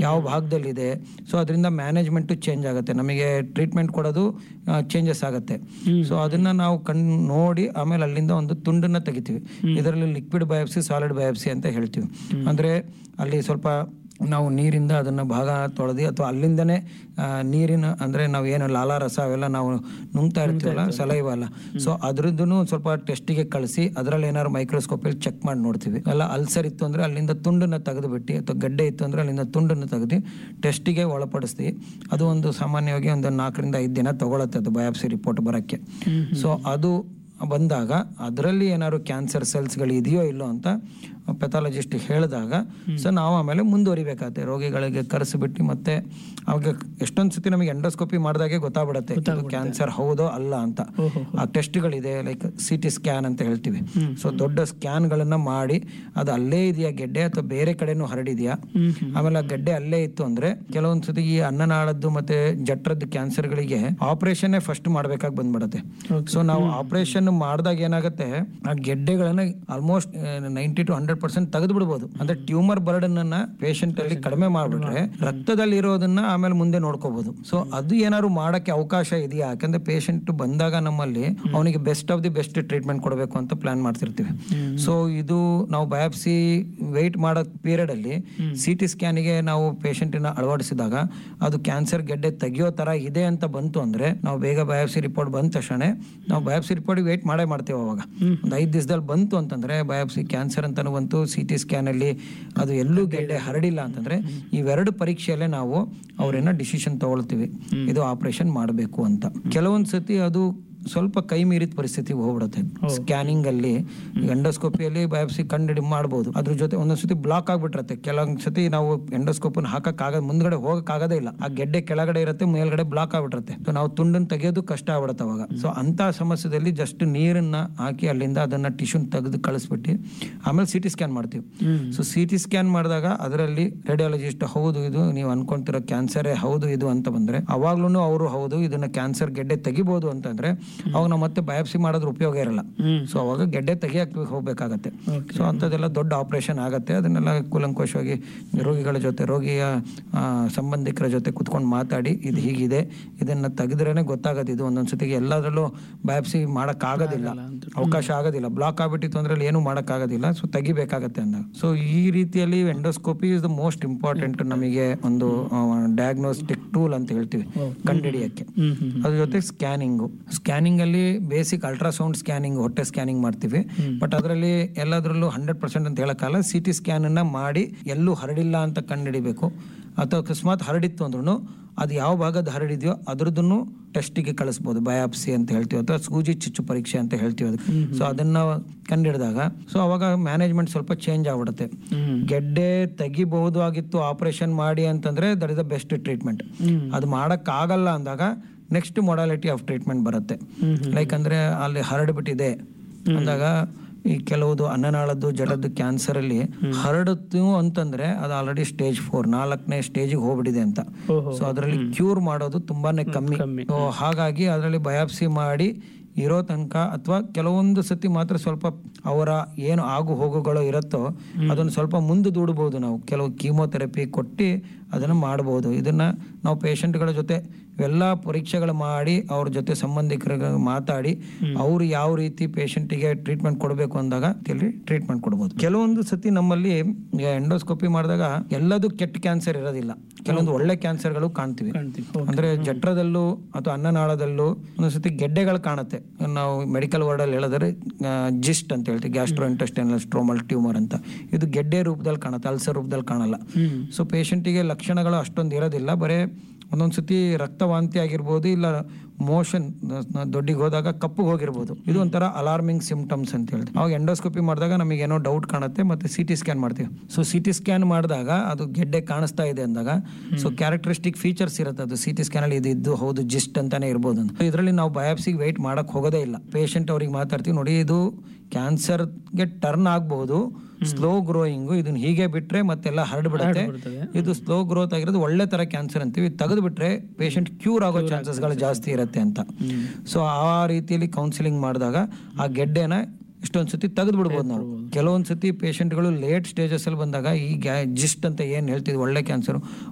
ಯಾವ ಭಾಗದಲ್ಲಿದೆ ಸೊ ಅದರಿಂದ ಮ್ಯಾನೇಜ್ಮೆಂಟು ಚೇಂಜ್ ಆಗುತ್ತೆ ನಮಗೆ ಟ್ರೀಟ್ಮೆಂಟ್ ಕೊಡೋದು ಚೇಂಜಸ್ ಆಗುತ್ತೆ ಸೊ ಅದನ್ನ ನಾವು ಕಣ್ ನೋಡಿ ಆಮೇಲೆ ಅಲ್ಲಿಂದ ಒಂದು ತುಂಡನ್ನ ತೆಗಿತೀವಿ ಇದರಲ್ಲಿ ಲಿಕ್ವಿಡ್ ಬಯಾಪ್ಸಿ ಸಾಲಿಡ್ ಬಯಾಪ್ಸಿ ಅಂತ ಹೇಳ್ತೀವಿ ಅಂದ್ರೆ ಅಲ್ಲಿ ಸ್ವಲ್ಪ ನಾವು ನೀರಿಂದ ಅದನ್ನ ಭಾಗ ತೊಳೆದು ಅಥವಾ ಅಲ್ಲಿಂದನೇ ಆ, ನೀರಿನ ಅಂದ್ರೆ ನಾವು ಏನು ಲಾಲ ರಸ ಅವೆಲ್ಲ ನಾವು ನುಂಗ್ತಾ ಇರ್ತೀವಲ್ಲ ಸಲೈವ ಅಲ್ಲ ಸೊ ಅದ್ರದ್ದು ಸ್ವಲ್ಪ ಟೆಸ್ಟಿಗೆ ಕಳಿಸಿ ಅದರಲ್ಲಿ ಏನಾದ್ರು ಮೈಕ್ರೋಸ್ಕೋಪಲ್ಲಿ ಚೆಕ್ ಮಾಡಿ ನೋಡ್ತೀವಿ ಅಲ್ಲ ಅಲ್ಸರ್ ಇತ್ತು ಅಂದ್ರೆ ಅಲ್ಲಿಂದ ತುಂಡನ್ನ ತೆಗೆದುಬಿಟ್ಟು ಅಥವಾ ಗಡ್ಡೆ ಇತ್ತು ಅಂದ್ರೆ ಅಲ್ಲಿಂದ ತುಂಡನ್ನು ತೆಗೆದು ಟೆಸ್ಟಿಗೆ ಒಳಪಡಿಸ್ತೀವಿ ಅದು ಒಂದು ಸಾಮಾನ್ಯವಾಗಿ ಒಂದು ನಾಲ್ಕರಿಂದ ಐದು ದಿನ ತಗೊಳತ್ತೆ ಅದು ಬಯಾಪ್ಸಿ ರಿಪೋರ್ಟ್ ಬರೋಕ್ಕೆ ಸೊ ಅದು ಬಂದಾಗ ಅದರಲ್ಲಿ ಏನಾದ್ರು ಕ್ಯಾನ್ಸರ್ ಸೆಲ್ಸ್ಗಳು ಇದೆಯೋ ಇಲ್ಲೋ ಅಂತ ಪೆಥಾಲಜಿಸ್ಟ್ ಹೇಳಿದಾಗ ಸೊ ನಾವು ಆಮೇಲೆ ಮುಂದುವರಿಬೇಕಾಗುತ್ತೆ ರೋಗಿಗಳಿಗೆ ಕರೆಸಿಬಿಟ್ಟು ಮತ್ತೆ ಅವಾಗ ಎಷ್ಟೊಂದು ಸತಿ ನಮಗೆ ಎಂಡೋಸ್ಕೋಪಿ ಮಾಡಿದಾಗೆ ಗೊತ್ತಾಗ್ಬಿಡತ್ತೆ ಇದು ಕ್ಯಾನ್ಸರ್ ಹೌದೋ ಅಲ್ಲ ಅಂತ ಆ ಟೆಸ್ಟ್ಗಳಿದೆ ಲೈಕ್ ಸಿ ಟಿ ಸ್ಕ್ಯಾನ್ ಅಂತ ಹೇಳ್ತೀವಿ ಸೊ ದೊಡ್ಡ ಸ್ಕ್ಯಾನ್ಗಳನ್ನ ಮಾಡಿ ಅದು ಅಲ್ಲೇ ಇದೆಯಾ ಗೆಡ್ಡೆ ಅಥವಾ ಬೇರೆ ಕಡೆನೂ ಹರಡಿದೆಯಾ ಆಮೇಲೆ ಆ ಗಡ್ಡೆ ಅಲ್ಲೇ ಇತ್ತು ಅಂದ್ರೆ ಕೆಲವೊಂದು ಸತಿ ಈ ಅನ್ನನಾಳದ್ದು ಮತ್ತೆ ಜಠರದ್ದು ಕ್ಯಾನ್ಸರ್ಗಳಿಗೆ ಆಪರೇಷನ್ ಫಸ್ಟ್ ಮಾಡ್ಬೇಕಾಗಿ ಬಂದ್ಬಿಡತ್ತೆ ಸೊ ನಾವು ಆಪರೇಷನ್ ಮಾಡಿದಾಗ ಏನಾಗುತ್ತೆ ಆ ಗೆಡ್ಡೆಗಳನ್ನ almost ninety to hundred percent ತೆಗೆದು ಬಿಡ್ಬೋದು ಅಂದ್ರೆ ಟ್ಯೂಮರ್ ಬರ್ಡನ್ ಅನ್ನ ಪೇಷಂಟ್ ಅಲ್ಲಿ ಕಡಿಮೆ ಮಾಡ್ಬಿಟ್ರೆ ರಕ್ತದಲ್ಲಿ ಇರೋದನ್ನ ಆಮೇಲೆ ಮುಂದೆ ನೋಡ್ಕೋಬಹುದು ಸೊ ಅದು ಏನಾದ್ರು ಮಾಡಕ್ಕೆ ಅವಕಾಶ ಇದೆಯಾ ಯಾಕಂದ್ರೆ ಪೇಷಂಟ್ ಬಂದಾಗ ನಮ್ಮಲ್ಲಿ ಅವನಿಗೆ best of the best treatment ಕೊಡಬೇಕು ಅಂತ ಪ್ಲಾನ್ ಮಾಡ್ತಿರ್ತೀವಿ ಸೊ ಇದು ನಾವು ಬಯಾಪ್ಸಿ ವೆಯ್ಟ್ ಮಾಡೋ ಪೀರಿಯಡ್ ಅಲ್ಲಿ ಸಿ ಟಿ ಸ್ಕ್ಯಾನಿಗೆ ನಾವು ಪೇಷಂಟಿನ ಅಳವಡಿಸಿದಾಗ ಅದು ಕ್ಯಾನ್ಸರ್ ಗೆಡ್ಡೆ ತೆಗಿಯೋ ತರ ಇದೆ ಅಂತ ಬಂತು ಅಂದ್ರೆ ನಾವು ಬೇಗ ಬಯಾಪ್ಸಿ ರಿಪೋರ್ಟ್ ಬಂದ ತಕ್ಷಣ ನಾವು ಬಯಾಪ್ಸಿ ರಿಪೋರ್ಟ್ ವೇಟ್ ಮಾಡೇ ಮಾಡ್ತೇವೆ ಅವಾಗ ಒಂದು ಐದು ದಿವಸದಲ್ಲಿ ಬಂತು ಅಂತಂದ್ರೆ ಬಯಾಪ್ಸಿ ಕ್ಯಾನ್ಸರ್ ಅಂತಾನು ಬಂತು ಸಿ ಟಿ ಸ್ಕ್ಯಾನ್ ಅಲ್ಲಿ ಅದು ಎಲ್ಲೂ ಗೆಡ್ಡೆ ಹರಡಿಲ್ಲ ಅಂತಂದ್ರೆ ಇವೆರಡು ಪರೀಕ್ಷೆಯಲ್ಲೇ ನಾವು ಅವ್ರನ್ನ ಡಿಸಿಷನ್ ತಗೊಳ್ತೀವಿ ಇದು ಆಪರೇಷನ್ ಮಾಡಬೇಕು ಅಂತ ಕೆಲವೊಂದ್ ಸತಿ ಅದು ಸ್ವಲ್ಪ ಕೈ ಮೀರಿದ ಪರಿಸ್ಥಿತಿ ಹೋಗ್ಬಿಡುತ್ತೆ ಸ್ಕ್ಯಾನಿಂಗ್ ಅಲ್ಲಿ ಎಂಡೋಸ್ಕೋಪಿಯಲ್ಲಿ ಬಯಾಪ್ಸಿ ಕಂಡು ಮಾಡ್ಬೋದು ಅದ್ರ ಜೊತೆ ಒಂದೊಂದ್ ಸತಿ ಬ್ಲಾಕ್ ಆಗ್ಬಿಟ್ಟಿರತ್ತೆ ಕೆಲವೊಂದ್ ಸತಿ ನಾವು ಎಂಡೋಸ್ಕೋಪ್ ಹಾಕಕ್ ಆಗದ ಮುಂದ್ಗಡೆ ಹೋಗಕ್ ಆಗೋದೇ ಇಲ್ಲ ಆ ಗೆಡ್ಡೆ ಕೆಳಗಡೆ ಇರುತ್ತೆ ಮೇಲ್ಗಡೆ ಬ್ಲಾಕ್ ಆಗ್ಬಿಟ್ಟಿರುತ್ತೆ ಸೊ ನಾವು ತುಂಡನ್ ತೆಗೆಯೋದು ಕಷ್ಟ ಆಗ್ಬಿಡುತ್ತೆ ಅವಾಗ ಸೊ ಅಂತ ಸಮಸ್ಯೆದಲ್ಲಿ ಜಸ್ಟ್ ನೀರನ್ನ ಹಾಕಿ ಅಲ್ಲಿಂದ ಅದನ್ನ ಟಿಶ್ಯೂನ್ ತೆಗೆದು ಕಳಿಸ್ಬಿಟ್ಟು ಆಮೇಲೆ ಸಿ ಟಿ ಸ್ಕ್ಯಾನ್ ಮಾಡ್ತೀವಿ ಸೊ ಸಿ ಟಿ ಸ್ಕ್ಯಾನ್ ಮಾಡಿದಾಗ ಅದರಲ್ಲಿ ರೇಡಿಯಾಲಜಿಸ್ಟ್ ಹೌದು ಇದು ನೀವು ಅನ್ಕೊಂತಿರೋ ಕ್ಯಾನ್ಸರೇ ಹೌದು ಇದು ಅಂತ ಬಂದ್ರೆ ಅವಾಗ್ಲೂ ಅವರು ಹೌದು ಇದನ್ನ ಕ್ಯಾನ್ಸರ್ ಗೆಡ್ಡೆ ತೆಗಿಬಹುದು ಅಂತಂದ್ರೆ ಅವಾಗ ನಾವು ಮತ್ತೆ ಬಯಾಪ್ಸಿ ಮಾಡೋದ್ರ ಉಪಯೋಗ ಇರಲ್ಲ ಸೊ ಅವಾಗ ಗೆಡ್ಡೆ ತೆಗಿಯಕ್ ಹೋಗ್ಬೇಕಾಗತ್ತೆ ಸೊ ಅಂಥದ್ದೆಲ್ಲ ದೊಡ್ಡ ಆಪರೇಷನ್ ಆಗತ್ತೆ ಅದನ್ನೆಲ್ಲ ಕೂಲಂಕೋಶವಾಗಿ ರೋಗಿಗಳ ಜೊತೆ ರೋಗಿಯ ಆ, ಸಂಬಂಧಿಕರ ಜೊತೆ ಕುತ್ಕೊಂಡು ಮಾತಾಡಿ ಇದು ಹೀಗಿದೆ ಇದನ್ನ ತೆಗೆದ್ರೇನೆ ಗೊತ್ತಾಗತ್ತೆ ಇದು ಒಂದೊಂದ್ ಸತಿಗೆ ಎಲ್ಲದರಲ್ಲೂ ಬಯಾಪ್ಸಿ ಮಾಡಕ್ ಆಗೋದಿಲ್ಲ ಅವಕಾಶ ಆಗೋದಿಲ್ಲ ಬ್ಲಾಕ್ ಆಗ್ಬಿಟ್ಟಿತ್ತು ಅಂದ್ರೆ ಅಲ್ಲಿ ಏನು ಮಾಡಕ್ ಆಗೋದಿಲ್ಲ ಸೊ ತೆಗಿಬೇಕಾಗತ್ತೆ ಅಂದಾಗ ಸೊ ಈ ರೀತಿಯಲ್ಲಿ endoscopy is the most important ನಮಗೆ ಒಂದು ಡಯಾಗ್ನೋಸ್ಟಿಕ್ ಟೂಲ್ ಅಂತ ಹೇಳ್ತೀವಿ ಕಂಡುಹಿಡಿಯಕ್ಕೆ ಅದ್ರ ಜೊತೆ ಸ್ಕ್ಯಾನಿಂಗು ಸ್ಕ್ಯಾನಿಂಗ್ ಅಲ್ಲಿ ಬೇಸಿಕ್ ಅಲ್ಟ್ರಾಸೌಂಡ್ ಸ್ಕ್ಯಾನಿಂಗ್ ಹೊಟ್ಟೆ ಸ್ಕ್ಯಾನಿಂಗ್ ಮಾಡ್ತೀವಿ ಬಟ್ ಅದರಲ್ಲಿ ಎಲ್ಲದರಲ್ಲೂ ಹಂಡ್ರೆಡ್ ಪರ್ಸೆಂಟ್ ಅಂತ ಹೇಳಕ್ಕಲ್ಲ ಸಿ ಟಿ ಸ್ಕ್ಯಾನ್ ಅನ್ನ ಮಾಡಿ ಎಲ್ಲೂ ಹರಡಿಲ್ಲ ಅಂತ ಕಂಡುಹಿಡಿಬೇಕು ಅಥವಾ ಅಕಸ್ಮಾತ್ ಹರಡಿತ್ತು ಅಂದ್ರೂ ಅದು ಯಾವ ಭಾಗದ ಹರಡಿದೆಯೋ ಅದ್ರದ್ದನ್ನು ಟೆಸ್ಟಿಗೆ ಕಳಿಸ್ಬೋದು ಬಯಾಪ್ಸಿ ಅಂತ ಹೇಳ್ತೀವಿ ಅಥವಾ ಸೂಜಿ ಚುಚ್ಚು ಪರೀಕ್ಷೆ ಅಂತ ಹೇಳ್ತೀವಿ ಅದಕ್ಕೆ ಸೊ ಅದನ್ನ ಕಂಡಿಡಿದಾಗ ಸೊ ಅವಾಗ ಮ್ಯಾನೇಜ್ಮೆಂಟ್ ಸ್ವಲ್ಪ ಚೇಂಜ್ ಆಗ್ಬಿಡುತ್ತೆ ಗೆಡ್ಡೆ ತೆಗಿಬಹುದು ಆಗಿತ್ತು ಆಪರೇಷನ್ ಮಾಡಿ ಅಂತಂದ್ರೆ that is the best treatment ಅದು ಮಾಡಕ್ ಆಗಲ್ಲ ಅಂದಾಗ ನೆಕ್ಸ್ಟ್ ಮೊಡಾಲಿಟಿ ಆಫ್ ಟ್ರೀಟ್ಮೆಂಟ್ ಬರುತ್ತೆ ಲೈಕ್ ಅಂದ್ರೆ ಅಲ್ಲಿ ಹರಡ್ಬಿಟ್ಟಿದೆ ಅಂದಾಗ ಈ ಕೆಲವುದು ಅನ್ನನಾಳದ್ದು ಜಡದ್ದು ಕ್ಯಾನ್ಸರ್ ಅಲ್ಲಿ ಹರಡುತ್ತು ಅಂತಂದ್ರೆ ಅದು ಆಲ್ರೆಡಿ ಸ್ಟೇಜ್ ಫೋರ್ ನಾಲ್ಕನೇ ಸ್ಟೇಜಿಗೆ ಹೋಗ್ಬಿಟ್ಟಿದೆ ಅಂತ ಸೊ ಅದರಲ್ಲಿ ಕ್ಯೂರ್ ಮಾಡೋದು ತುಂಬಾನೇ ಕಮ್ಮಿ ಸೊ ಹಾಗಾಗಿ ಅದರಲ್ಲಿ ಬಯಾಪ್ಸಿ ಮಾಡಿ ಇರೋ ತನಕ ಅಥವಾ ಕೆಲವೊಂದು ಸತಿ ಮಾತ್ರ ಸ್ವಲ್ಪ ಅವರ ಏನು ಆಗು ಹೋಗುಗಳು ಇರುತ್ತೋ ಅದನ್ನು ಸ್ವಲ್ಪ ಮುಂದೆ ದೂಡಬಹುದು ನಾವು ಕೆಲವು ಕೀಮೋಥೆರಪಿ ಕೊಟ್ಟು ಅದನ್ನು ಮಾಡಬಹುದು ಇದನ್ನ ನಾವು ಪೇಷಂಟ್ಗಳ ಜೊತೆ ಇವೆಲ್ಲ ಪರೀಕ್ಷೆಗಳು ಮಾಡಿ ಅವ್ರ ಜೊತೆ ಸಂಬಂಧಿಕರಿಗೆ ಮಾತಾಡಿ ಅವ್ರು ಯಾವ ರೀತಿ ಪೇಷಂಟಿಗೆ ಟ್ರೀಟ್ಮೆಂಟ್ ಕೊಡಬೇಕು ಅಂದಾಗ ಇಲ್ಲಿ ಟ್ರೀಟ್ಮೆಂಟ್ ಕೊಡ್ಬೋದು ಕೆಲವೊಂದು ಸತಿ ನಮ್ಮಲ್ಲಿ ಎಂಡೋಸ್ಕೋಪಿ ಮಾಡಿದಾಗ ಎಲ್ಲದೂ ಕೆಟ್ಟ ಕ್ಯಾನ್ಸರ್ ಇರೋದಿಲ್ಲ ಕೆಲವೊಂದು ಒಳ್ಳೆ ಕ್ಯಾನ್ಸರ್ಗಳು ಕಾಣ್ತೀವಿ ಅಂದ್ರೆ ಜಠರದಲ್ಲೂ ಅಥವಾ ಅನ್ನನಾಳದಲ್ಲೂ ಒಂದೊಂದ್ಸತಿ ಗೆಡ್ಡೆಗಳು ಕಾಣುತ್ತೆ ನಾವು ಮೆಡಿಕಲ್ ವರ್ಡ್ ಅಲ್ಲಿ ಹೇಳಿದ್ರೆ ಜಿಸ್ಟ್ ಅಂತ ಹೇಳ್ತೀವಿ ಗ್ಯಾಸ್ಟ್ರೋ ಇಂಟೆಸ್ಟೈನಲ್ ಸ್ಟ್ರೋಮಲ್ ಟ್ಯೂಮರ್ ಅಂತ ಇದು ಗೆಡ್ಡೆ ರೂಪದಲ್ಲಿ ಕಾಣುತ್ತೆ ಅಲ್ಸರ್ ರೂಪದಲ್ಲಿ ಕಾಣಲ್ಲ ಸೊ ಪೇಷಂಟಿಗೆ ಲಕ್ಷಣಗಳು ಅಷ್ಟೊಂದು ಇರೋದಿಲ್ಲ ಬರೇ ಒಂದೊಂದ್ಸತಿ ರಕ್ತವಾಂತಿ ಆಗಿರ್ಬೋದು ಇಲ್ಲ ಮೋಷನ್ ದೊಡ್ಡಿಗೆ ಹೋದಾಗ ಕಪ್ಪು ಹೋಗಿರ್ಬೋದು ಇದು ಒಂಥರ ಅಲಾರ್ಮಿಂಗ್ ಸಿಂಪ್ಟಮ್ಸ್ ಅಂತ ಹೇಳ್ತೀವಿ ಅವಾಗ ಎಂಡೋಸ್ಕೋಪಿ ಮಾಡಿದಾಗ ನಮಗೆ ಏನೋ ಡೌಟ್ ಕಾಣುತ್ತೆ ಮತ್ತೆ ಸಿ ಟಿ ಸ್ಕ್ಯಾನ್ ಮಾಡ್ತೀವಿ ಸೊ ಸಿ ಟಿ ಸ್ಕ್ಯಾನ್ ಮಾಡಿದಾಗ ಅದು ಗೆಡ್ಡೆ ಕಾಣಿಸ್ತಾ ಇದೆ ಅಂದಾಗ ಸೊ ಕ್ಯಾರೆಕ್ಟರಿಸ್ಟಿಕ್ ಫೀಚರ್ಸ್ ಇರುತ್ತೆ ಅದು ಸಿ ಟಿ ಸ್ಕ್ಯಾನ್ ಅಲ್ಲಿ ಇದು ಇದ್ದು ಹೌದು ಜಿಸ್ಟ್ ಅಂತಾನೆ ಇರ್ಬೋದು ಅಂತ ಇದರಲ್ಲಿ ನಾವು ಬಯಾಪ್ಸಿಗೆ ವೆಯ್ಟ್ ಮಾಡಕ್ ಹೋಗೋದೇ ಇಲ್ಲ ಪೇಷಂಟ್ ಅವ್ರಿಗೆ ಮಾತಾಡ್ತೀವಿ ನೋಡಿ ಇದು ಕ್ಯಾನ್ಸರ್ಗೆ ಟರ್ನ್ ಆಗಬಹುದು ಸ್ಲೋ ಗ್ರೋಯಿಂಗ್ ಇದನ್ನ ಹೀಗೆ ಬಿಟ್ರೆ ಮತ್ತೆಲ್ಲ ಹರಡ್ಬಿಡುತ್ತೆ ಇದು ಸ್ಲೋ ಗ್ರೋತ್ ಆಗಿರೋದು ಒಳ್ಳೆ ತರ ಕ್ಯಾನ್ಸರ್ ಅಂತೀವಿ ತೆಗೆದು ಬಿಟ್ರೆ ಪೇಷಂಟ್ ಕ್ಯೂರ್ ಆಗೋ ಚಾನ್ಸಸ್ಗಳು ಜಾಸ್ತಿ ಇರುತ್ತೆ ಅಂತ ಸೊ ಆ ರೀತಿಯಲ್ಲಿ ಕೌನ್ಸಿಲಿಂಗ್ ಮಾಡಿದಾಗ ಆ ಗೆಡ್ಡೆನ ಇಷ್ಟೊಂದ್ ಸತಿ ತೆಗೆದು ಬಿಡ್ಬೋದು ನಾವು ಕೆಲವೊಂದ್ ಸತಿ ಪೇಷಂಟ್ಗಳು ಲೇಟ್ ಸ್ಟೇಜಸ್ ಅಲ್ಲಿ ಬಂದಾಗ ಈ ಗ್ಯಾ ಜಿಸ್ಟ್ ಅಂತ ಏನ್ ಹೇಳ್ತಿದ್ವಿ ಒಳ್ಳೆ ಕ್ಯಾನ್ಸರ್